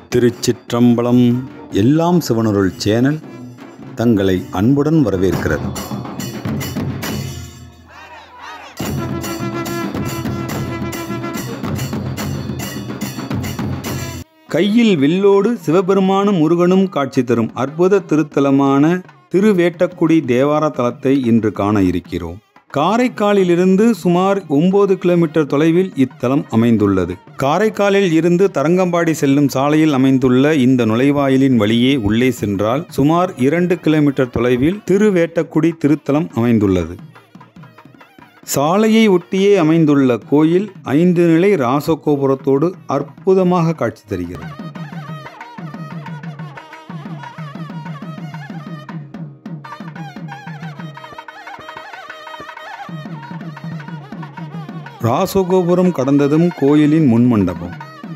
திருச்சிற்றம்பலம் எல்லாம் சிவனருள் சேனல் தங்களை அன்புடன் வரவேற்கிறது கையில் வில்லோடு சிவபெருமானும் முருகனும் காட்சி தரும் அற்புத திருத்தலமான திருவேட்டக்குடி தேவார தலத்தை இன்று காண இருக்கிறோம் காரைக்காலிலிருந்து சுமார் ஒன்பது கிலோமீட்டர் தொலைவில் இத்தலம் அமைந்துள்ளது காரைக்காலில் இருந்து தரங்கம்பாடி செல்லும் சாலையில் அமைந்துள்ள இந்த நுழைவாயிலின் வழியே உள்ளே சென்றால் சுமார் இரண்டு கிலோமீட்டர் தொலைவில் திருவேட்டக்குடி திருத்தலம் அமைந்துள்ளது சாலையை ஒட்டியே அமைந்துள்ள கோயில் ஐந்து நிலை ராசகோபுரத்தோடு அற்புதமாக காட்சி தருகிறது ராசகோபுரம் கடந்ததும் கோயிலின் முன்மண்டபம்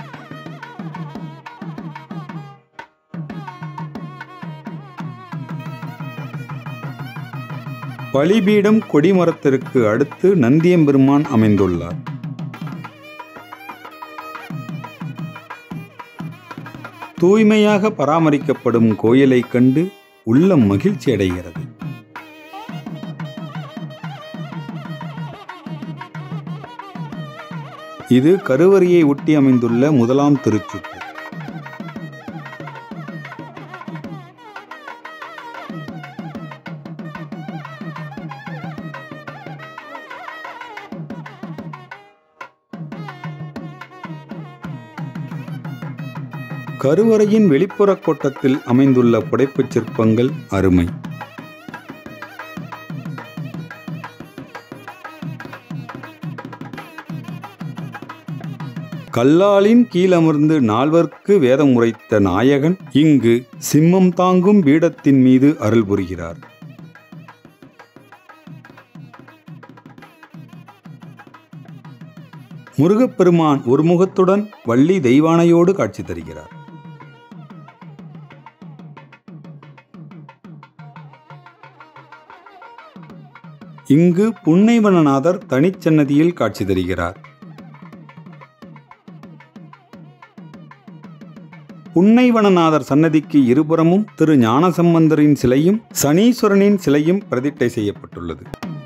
பலிபீடம் கொடிமரத்திற்கு அடுத்து நந்தியம்பெருமான் அமைந்துள்ளார் தூய்மையாக பராமரிக்கப்படும் கோயிலைக் கண்டு உள்ளம் மகிழ்ச்சி அடைகிறது இது கருவறையை ஒட்டி அமைந்துள்ள முதலாம் திருச்சுற்று கருவறையின் வெளிப்புறக் கோட்டத்தில் அமைந்துள்ள புடைப்புச் சிற்பங்கள் அருமை கல்லாலின் கீழமர்ந்து நால்வர்க்கு வேதம் உரைத்த நாயகன் இங்கு சிம்மம் தாங்கும் பீடத்தின் மீது அருள் புரிகிறார் முருகப்பெருமான் ஒரு முகத்துடன் வள்ளி தெய்வானையோடு காட்சி தருகிறார் இங்கு புன்னைவனநாதர் தனிச்சன்னதியில் காட்சி தருகிறார் புன்னைவனநாதர் சன்னதிக்கு இருபுறமும் திரு ஞானசம்பந்தரின் சிலையும் சனீஸ்வரனின் சிலையும் பிரதிட்டை செய்யப்பட்டுள்ளது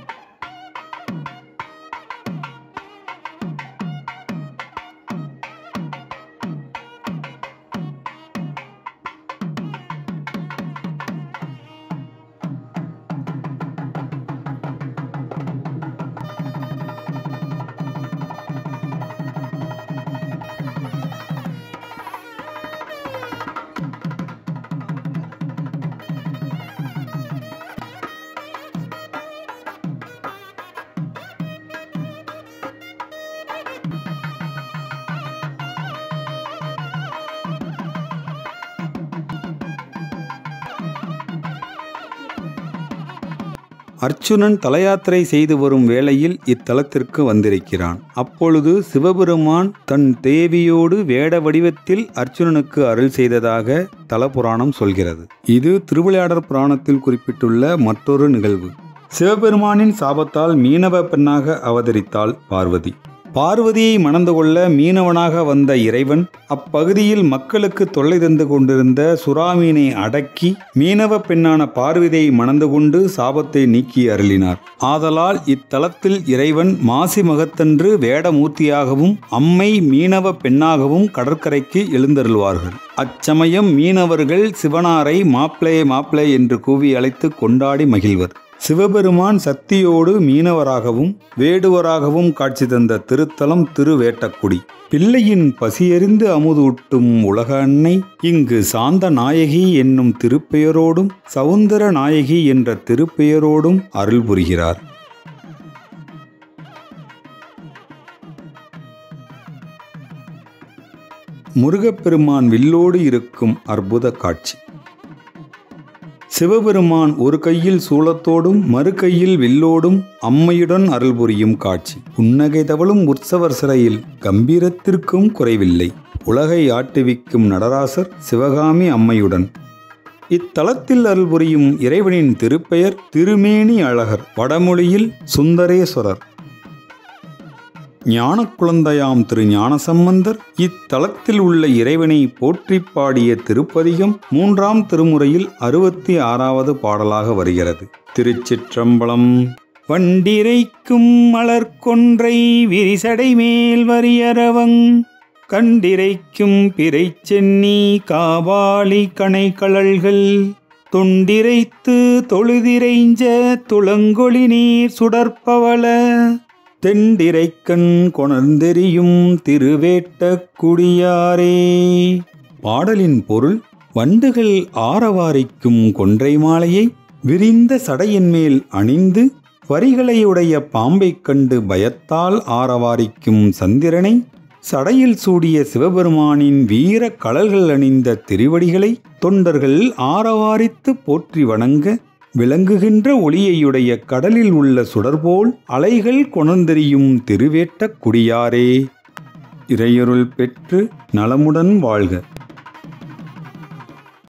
அர்ச்சுனன் தலயாத்திரை செய்து வரும் வேளையில் இத்தலத்திற்கு வந்திருக்கிறான் அப்பொழுது சிவபெருமான் தன் தேவியோடு வேட வடிவத்தில் அர்ச்சுனனுக்கு அருள் செய்ததாக தலபுராணம் சொல்கிறது இது திருவிளையாடற் புராணத்தில் குறிப்பிட்டுள்ள மற்றொரு நிகழ்வு சிவபெருமானின் சாபத்தால் மீனவ பெண்ணாக அவதரித்தாள் பார்வதி பார்வதியை மணந்து கொள்ள மீனவனாக வந்த இறைவன் அப்பகுதியில் மக்களுக்கு தொல்லை தந்து கொண்டிருந்த சுறாமீனை அடக்கி மீனவ பெண்ணான பார்வதியை மணந்து கொண்டு சாபத்தை நீக்கி அருளினார் ஆதலால் இத்தலத்தில் இறைவன் மாசி மகத்தன்று வேடமூர்த்தியாகவும் அம்மை மீனவ பெண்ணாகவும் கடற்கரைக்கு எழுந்தருள்வார்கள் அச்சமயம் மீனவர்கள் சிவனாரை மாப்பிளே மாப்பிளே என்று கூவி அழைத்து கொண்டாடி மகிழ்வர் சிவபெருமான் சக்தியோடு மீனவராகவும் வேடுவராகவும் காட்சி தந்த திருத்தலம் திருவேட்டக்குடி பிள்ளையின் பசியறிந்து அமுதூட்டும் உலக அன்னை இங்கு சாந்த நாயகி என்னும் திருப்பெயரோடும் சவுந்தர நாயகி என்ற திருப்பெயரோடும் அருள் புரிகிறார் முருகப்பெருமான் வில்லோடு இருக்கும் அற்புத காட்சி சிவபெருமான் ஒரு கையில் சூலத்தோடும் மறு கையில் வில்லோடும் அம்மையுடன் அருள் புரியும் காட்சி புன்னகை தவழும் உற்சவர் சிறையில் கம்பீரத்திற்கும் குறைவில்லை உலகை ஆட்டுவிக்கும் நடராசர் சிவகாமி அம்மையுடன் இத்தலத்தில் அருள் புரியும் இறைவனின் திருப்பெயர் திருமேனி அழகர் வடமொழியில் சுந்தரேஸ்வரர் ஞானக் குழந்தையாம் திரு ஞானசம்பந்தர் இத்தலத்தில் உள்ள இறைவனை போற்றிப் பாடிய திருப்பதிகம் மூன்றாம் திருமுறையில் அறுபத்தி ஆறாவது பாடலாக வருகிறது திருச்சிற்றம்பலம் வண்டிரைக்கும் மலர்கொன்றை விரிசடை மேல் வரியரவங் கண்டிரைக்கும் பிறைச் சென்னி காபாலி கணைக்கழல்கள் தொண்டிரைத்து தொழுதிரைஞ்ச துளங்கொளி நீர் சுடற்பவள தெண்டிரைக்கண் கொணர்ந்தெறியும் திருவேட்ட குடியாரே பாடலின் பொருள் வண்டுகள் ஆரவாரிக்கும் கொன்றை மாலையை விரிந்த சடையின் மேல் அணிந்து வரிகளையுடைய பாம்பைக் கண்டு பயத்தால் ஆரவாரிக்கும் சந்திரனை சடையில் சூடிய சிவபெருமானின் வீர கழல்கள் அணிந்த திருவடிகளை தொண்டர்கள் ஆரவாரித்து போற்றி வணங்க விளங்குகின்ற ஒளியையுடைய கடலில் உள்ள சுடர்போல் அலைகள் கொணர்ந்தெறியும் திருவேட்ட குடியாரே இறையொருள் பெற்று நலமுடன் வாழ்க